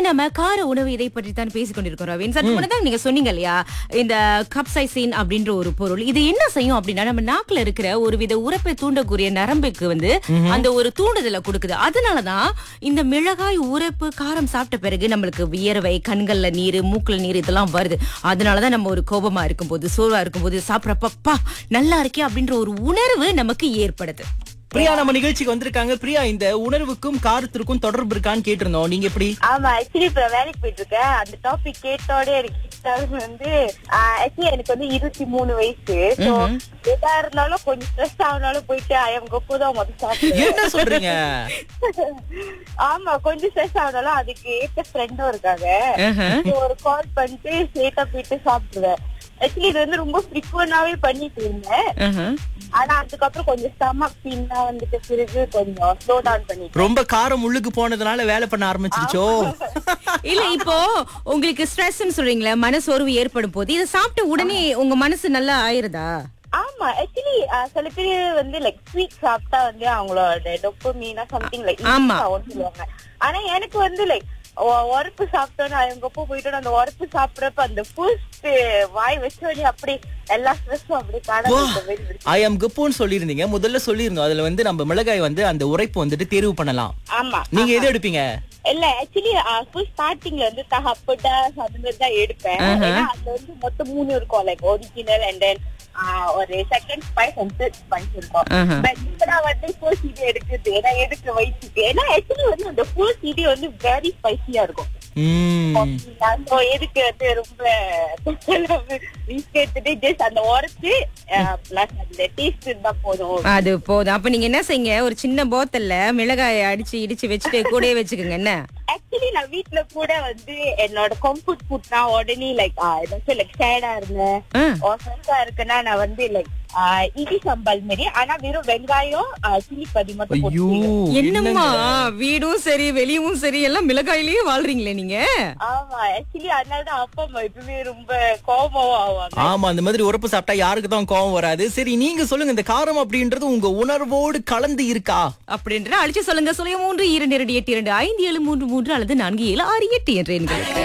நம்ம கார உணவு இதை பற்றி தான் பேசிக் கொண்டிருக்கோம் ரவீன் சற்று முன்னதாக நீங்க சொன்னீங்க இல்லையா இந்த கப்சைசின் அப்படின்ற ஒரு பொருள் இது என்ன செய்யும் அப்படின்னா நம்ம நாக்குல இருக்கிற ஒரு வித உரப்பை தூண்டக்கூடிய நரம்புக்கு வந்து அந்த ஒரு தூண்டுதலை கொடுக்குது அதனாலதான் இந்த மிளகாய் உரப்பு காரம் சாப்பிட்ட பிறகு நம்மளுக்கு வியர்வை கண்கள்ல நீர் மூக்குல நீர் இதெல்லாம் வருது அதனாலதான் நம்ம ஒரு கோபமா இருக்கும்போது சோர்வா இருக்கும்போது சாப்பிடப்பப்பா நல்லா இருக்கே அப்படின்ற ஒரு உணர்வு நமக்கு ஏற்படுது பிரியா நம்ம நிகழ்ச்சிக்கு வந்திருக்காங்க பிரியா இந்த உணர்வுக்கும் காரத்திற்கும் தொடர்பு இருக்கான்னு கேட்டிருந்தோம் நீங்க எப்படி ஆமா ஆக்சுவலி இப்ப வேலைக்கு போயிட்டு இருக்கேன் அந்த டாபிக் கேட்டோட எனக்கு இஷ்டம் வந்து ஆக்சுவலி எனக்கு வந்து இருபத்தி மூணு வயசு So, எதா இருந்தாலும் கொஞ்சம் ஸ்ட்ரெஸ் ஆகுனாலும் போயிட்டு ஐயம் கொப்பதான் முதல் சாப்பிடுவேன் என்ன சொல்றீங்க ஆமா கொஞ்சம் ஸ்ட்ரெஸ் ஆகுனாலும் அதுக்கு ஏற்ற ஃப்ரெண்டும் இருக்காங்க ஆஹா. So, ஒரு கால் பண்ணிட்டு ஸ்ட்ரெயிட்டா போயிட்டு சாப்பிடுவேன் ஆக்சுவலி இது வந்து ரொம்ப ஃப்ரீக்வெண்டாவே பண்ணிட்டு இருந்தேன் ஆஹா. ஆனா அதுக்கப்புறம் கொஞ்சம் ஸ்டமக் பீன்னா வந்துட்டு பிறகு கொஞ்சம் ஸ்லோ டவுன் பண்ணிட்டேன் ரொம்ப காரம் உள்ளுக்கு போனதுனால வேலை பண்ண ஆரம்பிச்சிருச்சோ இல்ல இப்போ உங்களுக்கு ஸ்ட்ரெஸ்ன்னு சொல்றீங்களா மனசோர்வு ஏற்படும் போது இதை சாப்பிட்ட உடனே உங்க மனசு நல்லா ஆயிருதா ஆமா ஆக்சுவலி சில பேர் வந்து லைக் ஸ்வீட் சாப்பிட்டா வந்து அவங்களோட டொப்பமீனா சம்திங் லைக் ஆமா. சொல்லுவாங்க ஆனா எனக்கு வந்து லைக் உரப்பு சாப்பிட்டோன்னு அவங்க அப்போ போயிட்டு அந்த உரப்பு சாப்பிடறப்ப அந்த ஃபர்ஸ்ட் வாய் வச்சோடனே அப்படி எல்லா ஸ்ட்ரெஸ்ஸும் அப்படி காணாம ஐ எம் குப்புன்னு சொல்லியிருந்தீங்க முதல்ல சொல்லியிருந்தோம் அதுல வந்து நம்ம மிளகாய் வந்து அந்த உரைப்பு வந்துட்டு தேர்வு பண்ணலாம் ஆமா நீங்க எது எடுப்பீங்க இல்ல ஆக்சுவலி ஃபுல் ஸ்டார்டிங்ல வந்து தகப்பட்டா அந்த மாதிரி தான் எடுப்பேன் ஏன்னா அதுல வந்து மொத்தம் மூணு இருக்கும் லைக் ஒரிஜினல் அண்ட் தென் ஒரு second spice and third spice இருக்கும் ஆஹா. பட் இப்ப நான் வந்து ஃபுல் சிடி எடுக்குது ஏன்னா எடுக்க வயசுக்கு ஏன்னா ஆக்சுவலி வந்து அந்த ஃபுல் சிடி வந்து வெரி ஸ்பைசியா இருக்கும் ம் So, எதுக்கு வந்து ரொம்ப ரிஸ்க் எடுத்துட்டு ஜஸ்ட் அந்த உரைச்சு பிளஸ் அந்த டேஸ்ட் இருந்தா போதும் அது போதும் அப்ப நீங்க என்ன செய்யுங்க ஒரு சின்ன போத்தல்ல மிளகாயை அடிச்சு இடிச்சு வச்சுட்டு கூடயே வச்சுக்கோங்க என்ன ஆக்சுவலி நான் வீட்ல கூட வந்து என்னோட கம்ஃபர்ட் ஃபுட்னா உடனே லைக் ஏதாச்சும் லைக் சேடா இருந்தேன் ஆ. ஒசங்கா இருக்குன்னா நான் வந்து லைக் இடி சம்பால் மாதிரி ஆனா வெறும் வெங்காயம் சில்லி பதி மட்டும் ஐயோ போட்டு என்னம்மா வீடும் சரி வெளியும் சரி எல்லாம் மிளகாயிலேயே வாழ்றீங்களே நீங்க ஆமா ஆக்சுவலி அதனாலதான் அப்பா அம்மா எப்பவுமே ரொம்ப கோபமாவும் ஆவாங்க ஆமா அந்த மாதிரி உரப்பு சாப்பிட்டா யாருக்கு தான் கோவம் வராது சரி நீங்க சொல்லுங்க இந்த காரம் அப்படின்றது உங்க உணர்வோடு கலந்து இருக்கா அப்படின்ற அழிச்சு சொல்லுங்க சுய மூன்று இரண்டு இரண்டு எட்டு இரண்டு ஐந்து ஏழு மூன்று மூன்று அல்லது நான்கு ஏழு ஆறு எட்டு என்ற எண்களுக்கு